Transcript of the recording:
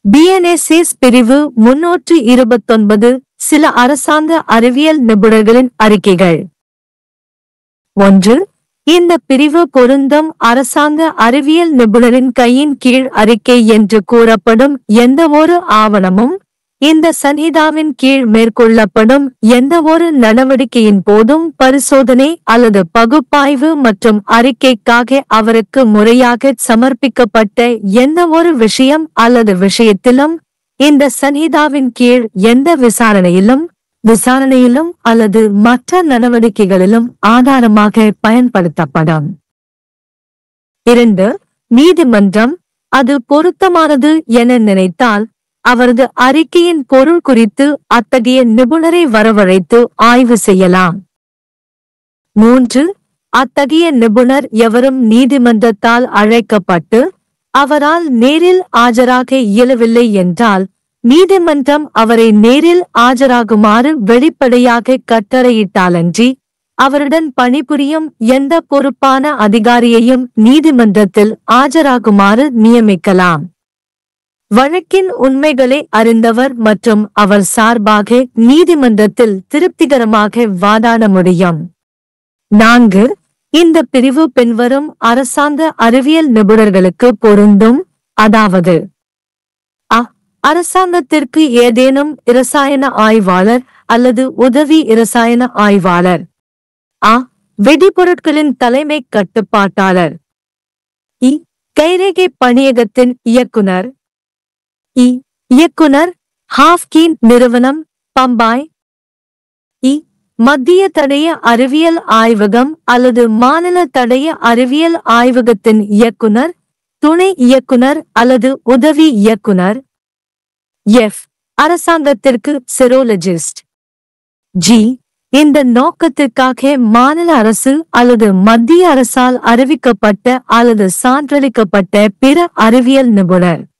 BNSS பிரிவு முன்னூற்று இருபத்தொன்பது சில அரசாங்க அறிவியல் நிபுணர்களின் அறிக்கைகள் ஒன்று இந்த பிரிவு பொருந்தும் அரசாங்க அறிவியல் நிபுணரின் கையின் கீழ் அறிக்கை என்று கூறப்படும் எந்தவொரு ஆவணமும் இந்த சன்ஹிதாவின் கீழ் மேற்கொள்ளப்படும் எந்தவொரு நடவடிக்கையின் போதும் பரிசோதனை அல்லது பகுப்பாய்வு மற்றும் அறிக்கைக்காக அவருக்கு முறையாக சமர்ப்பிக்கப்பட்ட எந்தவொரு விஷயம் அல்லது விஷயத்திலும் இந்த சன்ஹிதாவின் கீழ் எந்த விசாரணையிலும் விசாரணையிலும் அல்லது மற்ற நடவடிக்கைகளிலும் ஆதாரமாக பயன்படுத்தப்படும் இரண்டு நீதிமன்றம் அது பொருத்தமானது என நினைத்தால் அவரது அறிக்கையின் பொருள் குறித்து அத்தகைய நிபுணரை வரவழைத்து ஆய்வு செய்யலாம் மூன்று அத்தகைய நிபுணர் எவரும் நீதிமன்றத்தால் அழைக்கப்பட்டு அவரால் நேரில் ஆஜராக இயலவில்லை என்றால் நீதிமன்றம் அவரை நேரில் ஆஜராகுமாறு வெளிப்படையாக கட்டளையிட்டாலன்றி அவருடன் பணிபுரியும் எந்த பொறுப்பான அதிகாரியையும் நீதிமன்றத்தில் ஆஜராகுமாறு நியமிக்கலாம் வழக்கின் உண்மைகளை அறிந்தவர் மற்றும் அவர் சார்பாக நீதிமன்றத்தில் திருப்திகரமாக வாதாட முடியும் நான்கு இந்த பிரிவு பின்வரும் அரசாங்க அறிவியல் நிபுணர்களுக்கு பொருந்தும் அதாவது அ அரசாங்கத்திற்கு ஏதேனும் இரசாயன ஆய்வாளர் அல்லது உதவி இரசாயன ஆய்வாளர் அ வெடிபொருட்களின் தலைமை கட்டுப்பாட்டாளர் இ கைரேகை பணியகத்தின் இயக்குனர் இ இயக்குனர் ஹாஃப்கீன் நிறுவனம் பம்பாய் இ மத்திய தடய அறிவியல் ஆய்வகம் அல்லது மாநில தடய அறிவியல் ஆய்வகத்தின் இயக்குனர் துணை இயக்குனர் அல்லது உதவி இயக்குனர் எஃப் அரசாங்கத்திற்கு செரோலஜிஸ்ட் ஜி இந்த நோக்கத்திற்காக மாநில அரசு அல்லது மத்திய அரசால் அறிவிக்கப்பட்ட அல்லது சான்றளிக்கப்பட்ட பிற அறிவியல் நிபுணர்